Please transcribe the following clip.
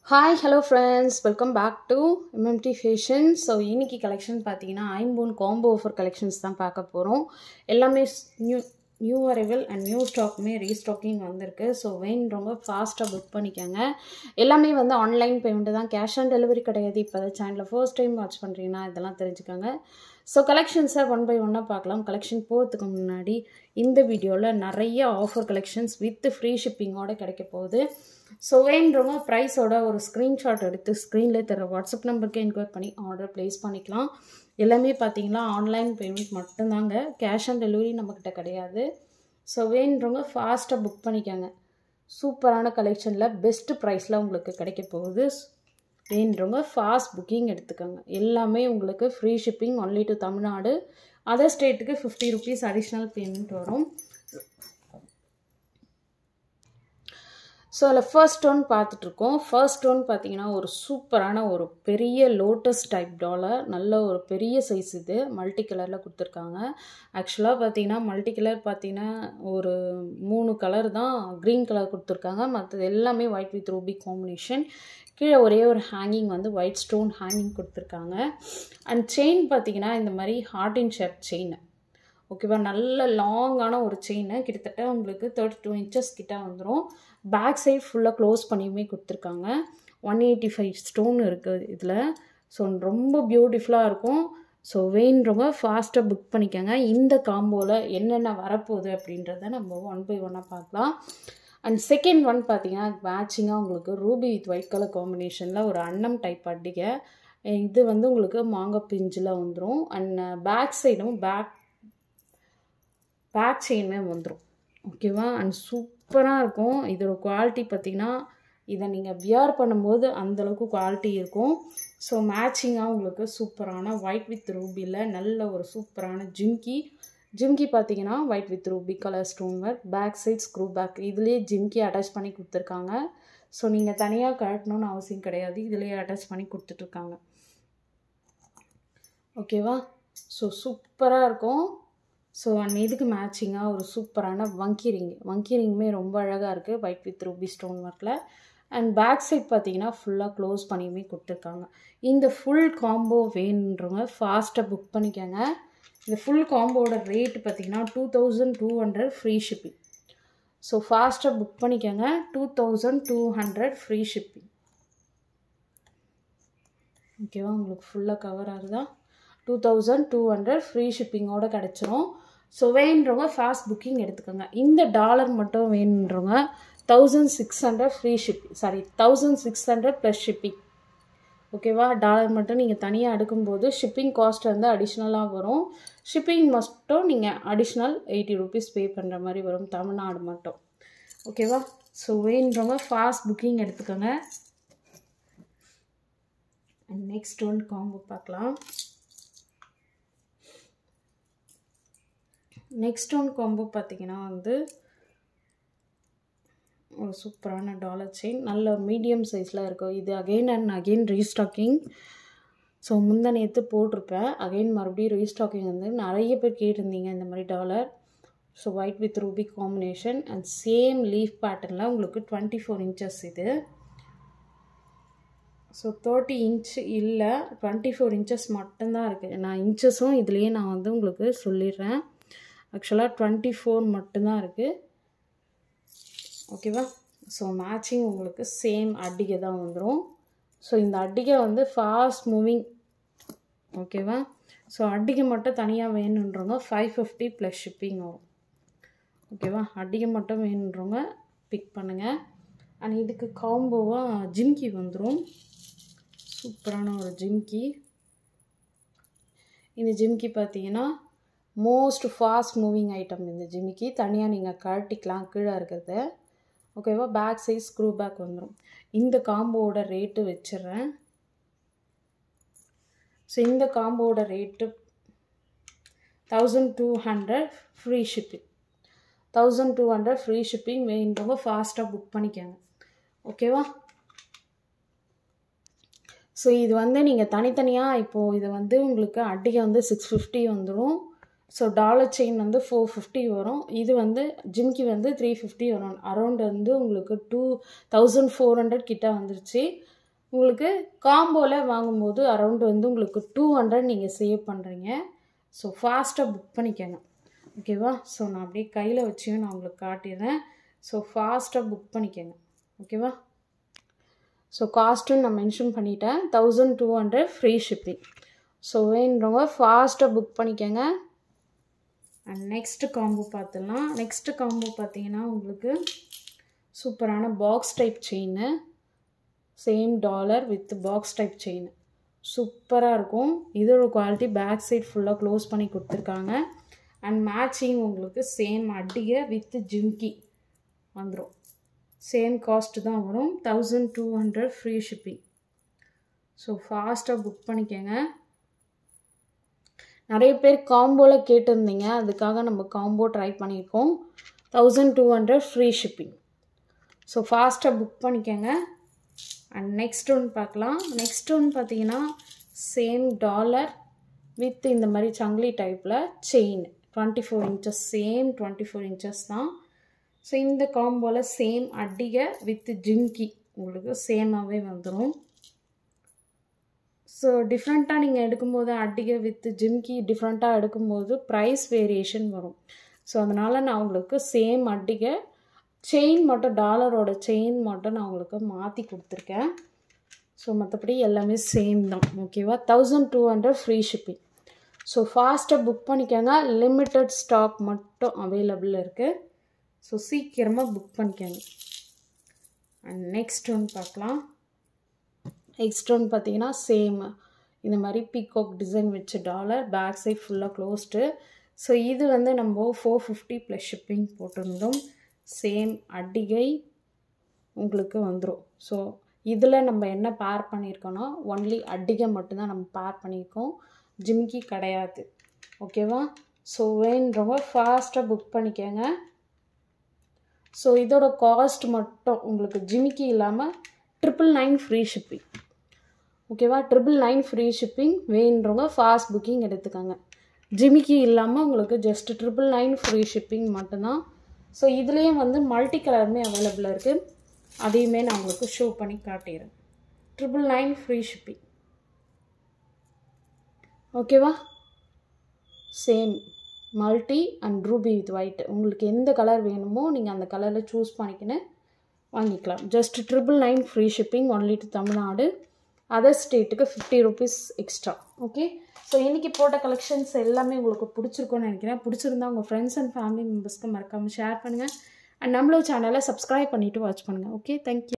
hi hello friends welcome back to MMT fashion so இன்னைக்கு collection பார்த்தீங்கன்னா ஐம்பூன் combo offer collections தான் பார்க்க போகிறோம் எல்லாமே new new arrival and new ஸ்டாக்குமே ரீஸ்டாக்கிங் வந்திருக்கு ஸோ வேணுறவங்க ஃபாஸ்ட்டாக புக் பண்ணிக்கோங்க எல்லாமே வந்து ஆன்லைன் பேமெண்ட்டு தான் கேஷ் ஆன் டெலிவரி கிடையாது இப்போ தான் சேனலில் ஃபர்ஸ்ட் டைம் வாட்ச் பண்ணுறீங்கன்னா இதெல்லாம் தெரிஞ்சுக்கோங்க ஸோ கலெக்ஷன்ஸை ஒன் பை ஒன்னாக பார்க்கலாம் கலெக்ஷன் போகிறதுக்கு முன்னாடி இந்த வீடியோவில் நிறைய ஆஃபர் கலெக்ஷன்ஸ் வித் ஃப்ரீ ஷிப்பிங்கோடு கிடைக்க போகுது ஸோ வேணுறவங்க ப்ரைஸோட ஒரு ஸ்க்ரீன்ஷாட் எடுத்து ஸ்க்ரீனில் தர வாட்ஸ்அப் நம்பருக்கு என்கொயர் பண்ணி ஆர்டர் ப்ளேஸ் பண்ணிக்கலாம் எல்லாமே பார்த்தீங்கன்னா ஆன்லைன் பேமெண்ட் மட்டும்தாங்க கேஷ் ஆன் டெலிவரி நம்மக்கிட்ட கிடையாது ஸோ வேணுறவங்க ஃபாஸ்ட்டாக புக் பண்ணிக்கோங்க சூப்பரான கலெக்ஷனில் பெஸ்ட்டு ப்ரைஸில் உங்களுக்கு கிடைக்க போகுது வேணுறவங்க ஃபாஸ்ட் புக்கிங் எடுத்துக்கோங்க எல்லாமே உங்களுக்கு free shipping only to Tamil Nadu other ஸ்டேட்டுக்கு ஃபிஃப்டி ருபீஸ் அடிஷ்னல் பேமெண்ட் வரும் ஸோ அதில் ஃபர்ஸ்ட் ஒன் பார்த்துட்ருக்கோம் ஃபர்ஸ்ட் ஒன் பார்த்தீங்கன்னா ஒரு சூப்பரான ஒரு பெரிய லோட்டஸ் டைப் டாலர் நல்ல ஒரு பெரிய சைஸ் இது மல்டி கலரில் கொடுத்துருக்காங்க ஆக்சுவலாக பார்த்தீங்கன்னா மல்டி கலர் பார்த்தீங்கன்னா ஒரு மூணு கலர் தான் க்ரீன் கலர் கொடுத்துருக்காங்க மற்றது எல்லாமே ஒயிட் வித் ரூபி காம்பினேஷன் கீழே ஒரே ஒரு ஹேங்கிங் வந்து ஒயிட் ஸ்டோன் ஹேங்கிங் கொடுத்துருக்காங்க அண்ட் செயின் பார்த்தீங்கன்னா இந்த மாதிரி ஹார்ட் இன் ஷேப் செயின் ஓகேவா நல்ல லாங்கான ஒரு செயின் கிட்டத்தட்ட உங்களுக்கு தேர்ட்டி டூ இன்ச்சஸ் கிட்ட வந்துடும் பேக் சைட் ஃபுல்லாக க்ளோஸ் பண்ணியுமே கொடுத்துருக்காங்க ஒன் எயிட்டி ஃபைவ் ஸ்டோன் இருக்குது இதில் ஸோ ரொம்ப பியூட்டிஃபுல்லாக இருக்கும் ஸோ வேணுறவங்க ஃபாஸ்ட்டாக புக் பண்ணிக்கோங்க இந்த காம்போவில் என்னென்ன வரப்போகுது அப்படின்றத நம்ம ஒன் பை ஒன்னாக பார்க்கலாம் அண்ட் செகண்ட் ஒன் பார்த்தீங்கன்னா மேட்சிங்காக உங்களுக்கு ரூபி வித் ஒயிட் கலர் காம்பினேஷனில் ஒரு அன்னம் டைப் அடிக்க இது வந்து உங்களுக்கு மாங்காய் பிஞ்சில் வந்துடும் அண்ட் பேக் சைடும் பேக் பேக் செயினுமே வந்துடும் ஓகேவா அண்ட் சூப்பராக இருக்கும் இதோட குவாலிட்டி பார்த்திங்கன்னா இதை நீங்கள் வியர் பண்ணும்போது அந்தளவுக்கு குவாலிட்டி இருக்கும் ஸோ மேட்சிங்காக உங்களுக்கு சூப்பரான ஒயிட் வித் ரூபியில் நல்ல ஒரு சூப்பரான ஜிம்கி ஜிம்கி பார்த்தீங்கன்னா white with ruby colour stone work back side screw back இதுலேயே ஜிம்கி அட்டாச் பண்ணி கொடுத்துருக்காங்க ஸோ நீங்கள் தனியாக கழட்டணும்னு அவசியம் கிடையாது இதுலேயே அட்டாச் பண்ணி கொடுத்துட்ருக்காங்க ஓகேவா ஸோ சூப்பராக இருக்கும் ஸோ அண்ட் இதுக்கு மேட்சிங்காக ஒரு சூப்பரான வங்கி ரிங் வங்கி ரிங்குமே ரொம்ப அழகாக இருக்குது ஒயிட் வித் ரூபி ஸ்டோன் ஒர்க்கில் அண்ட் பேக் சைட் பார்த்தீங்கன்னா ஃபுல்லாக க்ளோஸ் பண்ணியுமே கொடுத்துருக்காங்க இந்த ஃபுல் காம்போ வேணுன்றவங்க ஃபாஸ்ட்டாக புக் பண்ணிக்கோங்க இந்த ஃபுல் காம்போட ரேட் பார்த்தீங்கன்னா two thousand two hundred free shipping so ஃபாஸ்ட்டாக புக் பண்ணிக்கோங்க two thousand two hundred free shipping ஓகேவா உங்களுக்கு ஃபுல்லாக கவர் ஆகுதா two thousand two hundred free ஷிப்பிங்கோடு கிடச்சிரும் ஸோ வேணுன்றவங்க ஃபாஸ்ட் புக்கிங் எடுத்துக்கோங்க இந்த டாலர் மட்டும் வேணுன்றவங்க thousand six hundred free shipping sorry thousand six hundred plus shipping ஓகேவா டாலர் மட்டும் நீங்கள் தனியாக எடுக்கும்போது ஷிப்பிங் காஸ்ட் வந்து அடிஷ்னலாக வரும் ஷிப்பிங் மட்டும் நீங்கள் அடிஷ்னல் எயிட்டி ருபீஸ் பே பண்ணுற மாதிரி வரும் தமிழ்நாடு மட்டும் ஓகேவா ஸோ வேணுன்றவங்க ஃபாஸ்ட் புக்கிங் எடுத்துக்கோங்க அண்ட் நெக்ஸ்ட் ஒன் காம்போ பார்க்கலாம் நெக்ஸ்ட் ஒன் காம்போ பார்த்தீங்கன்னா வந்து ஒரு சூப்பரான டாலர் செயின் நல்ல மீடியம் சைஸில் இருக்கும் இது again and again restocking so முந்தா நேற்று போட்டிருப்பேன் அகெயின் மறுபடியும் ரீஸ்டாக்கிங் வந்து நிறைய பேர் கேட்டிருந்தீங்க இந்த மாதிரி dollar so white with ruby combination and same leaf பேட்டர்னில் உங்களுக்கு டுவெண்ட்டி ஃபோர் இன்ச்சஸ் இது ஸோ தேர்ட்டி இன்ச் இல்லை டுவெண்ட்டி ஃபோர் இன்ச்சஸ் மட்டும்தான் இருக்குது நான் இன்ச்சஸும் இதுலேயே நான் வந்து உங்களுக்கு சொல்லிடுறேன் ஆக்சுவலாக டுவெண்ட்டி ஃபோர் மட்டும்தான் இருக்குது ஓகேவா ஸோ மேட்சிங் உங்களுக்கு சேம் அடிகை தான் வந்துடும் ஸோ இந்த அடிகை வந்து ஃபாஸ்ட் மூவிங் ஓகேவா ஸோ அடிகை மட்டும் தனியாக வேணுன்றவங்க ஃபைவ் ஃபிஃப்டி ப்ளஸ் ஷிப்பிங் வரும் ஓகேவா அடிகை மட்டும் வேணுன்றவங்க பிக் பண்ணுங்கள் அண்ட் இதுக்கு காம்போவாக ஜிம்கி வந்துடும் சூப்பரான ஒரு ஜிம்கி இந்த ஜிம்கி பார்த்தீங்கன்னா மோஸ்ட் ஃபாஸ்ட் மூவிங் ஐட்டம் இந்த ஜிமிக்கி தனியாக நீங்கள் கழட்டிக்கலாம் கீழே இருக்கிறத ஓகேவா பேக் சைஸ் ஸ்க்ரூ பேக் வந்துடும் இந்த காம்போவோட ரேட்டு வச்சிடுறேன் ஸோ இந்த காம்போவோட rate thousand two hundred free shipping thousand two hundred free shipping வேணுன்றவங்க ஃபாஸ்ட்டாக புக் பண்ணிக்கோங்க ஓகேவா ஸோ இது வந்து நீங்கள் தனித்தனியாக இப்போது இது வந்து உங்களுக்கு அடிகை வந்து சிக்ஸ் ஃபிஃப்டி வந்துடும் ஸோ டாலர் செயின் வந்து ஃபோர் ஃபிஃப்டி வரும் இது வந்து ஜிம்கி வந்து த்ரீ ஃபிஃப்டி வரும் அரௌண்ட் வந்து உங்களுக்கு டூ தௌசண்ட் ஃபோர் ஹண்ட்ரட் கிட்ட வந்துருச்சு உங்களுக்கு காம்போவில் வாங்கும்போது அரௌண்ட் வந்து உங்களுக்கு டூ ஹண்ட்ரட் நீங்கள் சேவ் பண்ணுறீங்க ஸோ ஃபாஸ்ட்டாக புக் பண்ணிக்கோங்க ஓகேவா ஸோ நான் அப்படியே கையில் வச்சியும் நான் உங்களுக்கு காட்டிடுறேன் ஸோ ஃபாஸ்ட்டாக புக் பண்ணிக்கோங்க ஓகேவா ஸோ காஸ்ட்டும் நான் மென்ஷன் பண்ணிட்டேன் thousand two hundred free shipping so வேணுறவங்க ஃபாஸ்ட்டாக புக் பண்ணிக்கோங்க அண்ட் நெக்ஸ்ட்டு காம்போ பார்த்துடலாம் நெக்ஸ்ட்டு காம்போ பார்த்தீங்கன்னா உங்களுக்கு சூப்பரான box type chain same dollar with box type chain சூப்பராக இருக்கும் இதோட குவாலிட்டி பேக் சைட் ஃபுல்லாக க்ளோஸ் பண்ணி கொடுத்துருக்காங்க அண்ட் மேட்சிங் உங்களுக்கு சேம் அடிகை வித் ஜிம்கி வந்துடும் சேம் காஸ்ட் தான் வரும் thousand two hundred free shipping so ஃபாஸ்ட்டாக புக் பண்ணிக்கோங்க நிறைய பேர் காம்போவில் கேட்டிருந்தீங்க அதுக்காக நம்ம காம்போ ட்ரை பண்ணியிருக்கோம் thousand two hundred free shipping so ஃபாஸ்ட்டாக புக் பண்ணிக்கோங்க அண்ட் நெக்ஸ்ட் ஒன் பார்க்கலாம் நெக்ஸ்ட் ஒன் பார்த்தீங்கன்னா சேம் டாலர் வித் இந்த மாதிரி சங்கிலி டைப்பில் chain twenty four inches same twenty four inches தான் ஸோ இந்த காம்போவில் சேம் அடிகை வித் ஜிம்கி உங்களுக்கு சேமாகவே வந்துடும் ஸோ டிஃப்ரெண்ட்டாக நீங்கள் எடுக்கும்போது அடிகை வித் ஜிம்கி டிஃப்ரெண்ட்டாக எடுக்கும்போது ப்ரைஸ் வேரியேஷன் வரும் ஸோ அதனால் நான் உங்களுக்கு சேம் அடிகை செயின் மட்டும் டாலரோட செயின் மட்டும் நான் உங்களுக்கு மாற்றி கொடுத்துருக்கேன் ஸோ மற்றபடி எல்லாமே சேம் தான் ஓகேவா thousand two hundred free shipping so ஃபாஸ்ட்டாக புக் பண்ணிக்கோங்க லிமிட்டட் ஸ்டாக் மட்டும் அவைலபிள் இருக்குது ஸோ சீக்கிரமாக புக் பண்ணிக்கோங்க அண்ட் நெக்ஸ்ட் ஒன் பார்க்கலாம் நெக்ஸ்ட் ஒன் பார்த்தீங்கன்னா சேம் இந்த மாதிரி பீகாக் டிசைன் வச்ச டாலர் பேக் சைட் ஃபுல்லாக க்ளோஸ்டு ஸோ இது வந்து நம்ம ஃபோர் ஃபிஃப்டி ப்ளஸ் ஷிப்பிங் போட்டிருந்தோம் சேம் அடிகை உங்களுக்கு வந்துடும் ஸோ இதில் நம்ம என்ன பேர் பண்ணியிருக்கோன்னா ஒன்லி அடிகை மட்டும்தான் நம்ம பேர் பண்ணியிருக்கோம் ஜிம்கி கிடையாது ஓகேவா ஸோ வேணுறவங்க ஃபாஸ்ட்டாக புக் பண்ணிக்கோங்க ஸோ இதோட காஸ்ட் மட்டும் உங்களுக்கு ஜிமிக்கி இல்லாமல் ட்ரிபிள் நைன் ஃப்ரீ ஷிப்பிங் ஓகேவா ட்ரிபிள் நைன் ஃப்ரீ ஷிப்பிங் வேணுறவங்க ஃபாஸ்ட் புக்கிங் எடுத்துக்கோங்க ஜிமிக்கி இல்லாமல் உங்களுக்கு just triple nine free shipping மட்டும்தான் ஸோ இதுலேயும் வந்து மல்டி கலருமே அவைலபிளாக இருக்குது அதையுமே நான் உங்களுக்கு ஷோ பண்ணி காட்டிடுறேன் ட்ரிபிள் நைன் ஃப்ரீ ஷிப்பிங் ஓகேவா same multi and ruby with white உங்களுக்கு எந்த கலர் வேணுமோ நீங்கள் அந்த கலரில் சூஸ் பண்ணிக்கின்னு வாங்கிக்கலாம் just triple nine free shipping only to Tamil Nadu other ஸ்டேட்டுக்கு fifty rupees extra okay so இன்றைக்கி போட்ட கலெக்ஷன்ஸ் எல்லாமே உங்களுக்கு பிடிச்சிருக்கும்னு நினைக்கிறேன் பிடிச்சிருந்தா உங்கள் ஃப்ரெண்ட்ஸ் அண்ட் ஃபேமிலி மெம்பர்ஸ்க்கு மறக்காமல் ஷேர் பண்ணுங்கள் அண்ட் நம்மளோட சேனலை சப்ஸ்கிரைப் பண்ணிவிட்டு வாட்ச் பண்ணுங்கள் ஓகே தேங்க்யூ